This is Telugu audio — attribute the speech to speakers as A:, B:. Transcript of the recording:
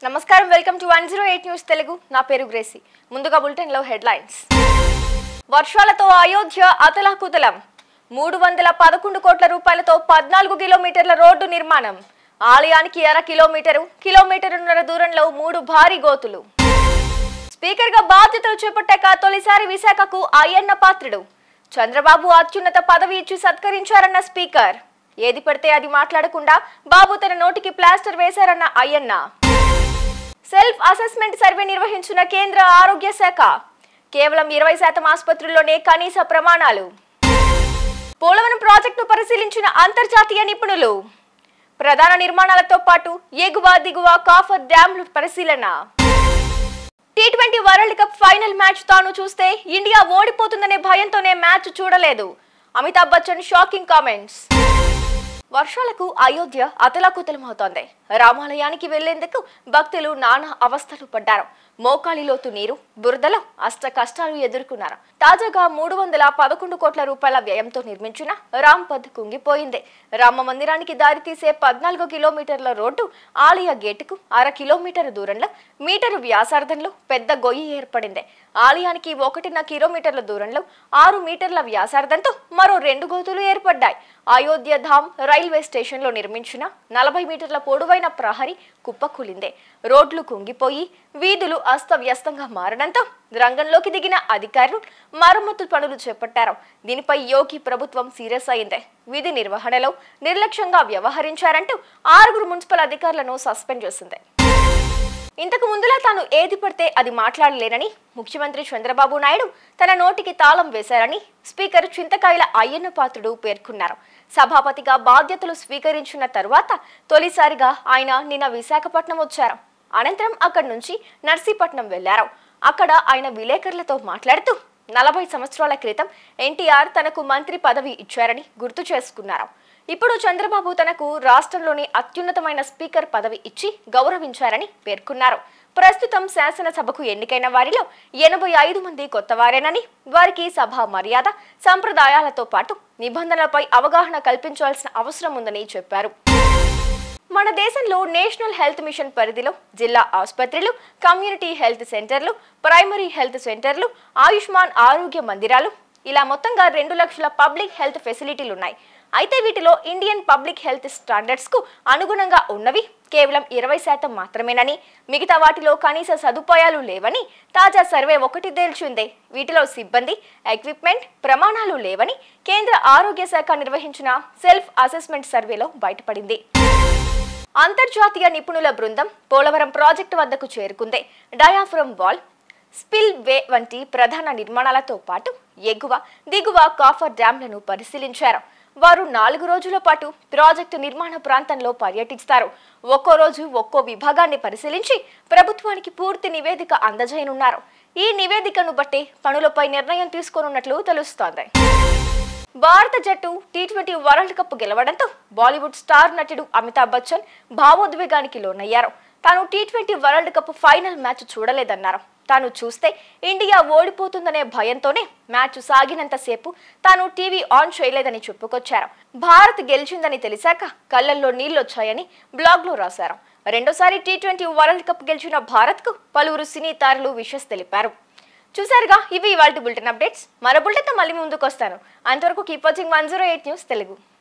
A: నమస్కారం welcome to one zero eight news Telugu నా పేరు గ్రేసి ముందుగా బులెటిన్ లో హెడ్లైన్స్ వర్షాలతో అయోధ్య అతలాకుతలం మూడు వందల పదకొండు కోట్ల రూపాయలతో పద్నాలుగు కిలోమీటర్ల రోడ్డు నిర్మాణం ఆలయానికి అర కిలోమీటరు కిలోమీటరున్నర దూరంలో మూడు భారీ గోతులు స్పీకర్ గా బాధ్యతలు చేపట్టాక తొలిసారి విశాఖకు అయ్యన్న పాత్రుడు చంద్రబాబు అత్యున్నత పదవి ఇచ్చి సత్కరించారన్న స్పీకర్ ఏది పడితే అది మాట్లాడకుండా బాబు తన నోటికి ప్లాస్టర్ వేశారన్న అయ్యన్న సెల్ఫ్ అసెస్మెంట్ సర్వే నిర్వహించిన కేంద్ర ఆరోగ్య శాఖ కేవలం ఇరవై శాతం ఆసుపత్రుల్లోనే కనీస ప్రమాణాలు పోలవరం ప్రాజెక్టును పరిశీలించిన అంతర్జాతీయ నిపుణులు ప్రధాన నిర్మాణాలతో పాటు ఎగువ దిగువ కాఫర్ డ్యాంలు పరిశీలన T twenty world cup final match తాను చూస్తే ఇండియా ఓడిపోతుందనే భయంతోనే మ్యాచ్ చూడలేదు అమితాబ్ బచ్చన్ షాకింగ్ కామెంట్స్ వర్షాలకు అయోధ్య అతలాకుతలమవుతోంది రామాలయానికి వెళ్లేందుకు భక్తులు నానా అవస్థలు పడ్డారు మోకాలిలోతు నీరు బురదలో అష్ట కష్టాలు ఎదుర్కొన్నారు తాజాగా మూడు వందల పదకొండు కోట్ల రూపాయల వ్యయంతో నిర్మించిన రాంపథ్ కుంగిపోయింది రామ మందిరానికి దారితీసే పద్నాలుగు కిలోమీటర్ల రోడ్డు ఆలయ గేటుకు అర కిలోమీటర్ దూరంలో మీటరు వ్యాసార్థంలో పెద్ద గొయ్యి ఏర్పడింది ఆలయానికి ఒకటిన్నర కిలోమీటర్ల దూరంలో ఆరు మీటర్ల వ్యాసార్థంతో మరో రెండు గోతులు ఏర్పడ్డాయి అయోధ్య ధామ్ రైల్వే స్టేషన్లో నిర్మించిన నలభై మీటర్ల పొడవైన ప్రహరీ కుప్పకూలిందే రోడ్లు కుంగిపోయి వీధులు అస్తవ్యస్తంగా మారడంతో రంగంలోకి దిగిన అధికారులు మరమ్మతు పనులు చేపట్టారు దీనిపై యోగి ప్రభుత్వం సీరియస్ అయింది విధి నిర్వహణలో నిర్లక్ష్యంగా వ్యవహరించారంటూ ఆరుగురు మున్సిపల్ అధికారులను సస్పెండ్ చేసింది ఇంతకు ముందులా తాను ఏది పడితే అది మాట్లాడలేనని ముఖ్యమంత్రి చంద్రబాబు నాయుడు తన నోటికి తాళం వేశారని స్పీకర్ చింతకాయల అయ్యన్న పాత్రుడు పేర్కొన్నారు సభాపతిగా బాధ్యతలు స్వీకరించిన తరువాత తొలిసారిగా ఆయన నిన్న విశాఖపట్నం వచ్చారు అనంతరం అక్కడి నుంచి నర్సీపట్నం వెళ్లారు అక్కడ ఆయన విలేకరులతో మాట్లాడుతూ నలభై సంవత్సరాల క్రితం ఎన్టీఆర్ తనకు మంత్రి పదవి ఇచ్చారని గుర్తు చేసుకున్నారు ఇప్పుడు చంద్రబాబు తనకు రాష్ట్రంలోని అత్యున్నతమైన స్పీకర్ పదవి ఇచ్చి గౌరవించారని పేర్కొన్నారు ప్రస్తుతం శాసనసభకు ఎన్నికైన వారిలో ఎనభై ఐదు మంది కొత్తవారేనని వారికి సభ మర్యాద సంప్రదాయాలతో పాటు నిబంధనలపై అవగాహన కల్పించాల్సిన అవసరం ఉందని చెప్పారు మన దేశంలో నేషనల్ హెల్త్ మిషన్ పరిధిలో జిల్లా ఆసుపత్రులు కమ్యూనిటీ హెల్త్ సెంటర్లు ప్రైమరీ హెల్త్ సెంటర్లు ఆయుష్మాన్ ఆరోగ్య మందిరాలు ఇలా మొత్తంగా రెండు లక్షల పబ్లిక్ హెల్త్ ఫెసిలిటీలు ఉన్నాయి అయితే వీటిలో ఇండియన్ పబ్లిక్ హెల్త్ స్టాండర్డ్స్ కు అనుగుణంగా ఉన్నవి కేవలం ఇరవై శాతం మాత్రమేనని మిగతా వాటిలో కనీస సదుపాయాలు లేవని తాజా సర్వే ఒకటి తేల్చిందే వీటిలో సిబ్బంది ఎక్విప్మెంట్ ప్రమాణాలు లేవని కేంద్ర ఆరోగ్య శాఖ నిర్వహించిన సెల్ఫ్ అసెస్మెంట్ సర్వేలో బయటపడింది అంతర్జాతీయ నిపుణుల బృందం పోలవరం ప్రాజెక్టు వద్దకు చేరుకుంది డయాఫ్రమ్ వాల్ స్పిల్ వే వంటి ప్రధాన నిర్మాణాలతో పాటు ఎగువ దిగువ కాఫర్ డ్యాంలను పరిశీలించారు వారు నాలుగు రోజుల పాటు ప్రాజెక్టు నిర్మాణ ప్రాంతంలో పర్యటిస్తారు ఒక్కో రోజు ఒక్కో విభాగాన్ని పరిశీలించి ప్రభుత్వానికి పూర్తి నివేదిక అందజేయనున్నారు ఈ నివేదికను బట్టి పనులపై నిర్ణయం తీసుకోనున్నట్లు తెలుస్తోంది భారత జట్టు టీ ట్వంటీ వరల్డ్ కప్ గెలవడంతో బాలీవుడ్ స్టార్ నటుడు అమితాబ్ బచ్చన్ భావోద్వేగానికి లోనయ్యారు తాను T twenty world cup final match చూడలేదన్నారు తాను చూస్తే ఇండియా ఓడిపోతుందనే భయంతోనే మ్యాచ్ సాగినంతసేపు తాను టీవీ ఆన్ చేయలేదని చెప్పుకొచ్చారు భారత్ గెలిచిందని తెలిసాక కళ్ళల్లో నీళ్లొచ్చాయని బ్లాగ్లో రాశారు రెండోసారి టీ ట్వంటీ వరల్డ్ కప్ గెలిచిన భారత్కు పలువురు సినీ తారలు విషస్ తెలిపారు చూసారుగా ఇవి ఇవాళ బులెటిన్ అప్డేట్స్ మరో బులెటిన్తో మళ్ళీ ముందుకు వస్తాను అంతవరకు keep watching one zero eight news Telugu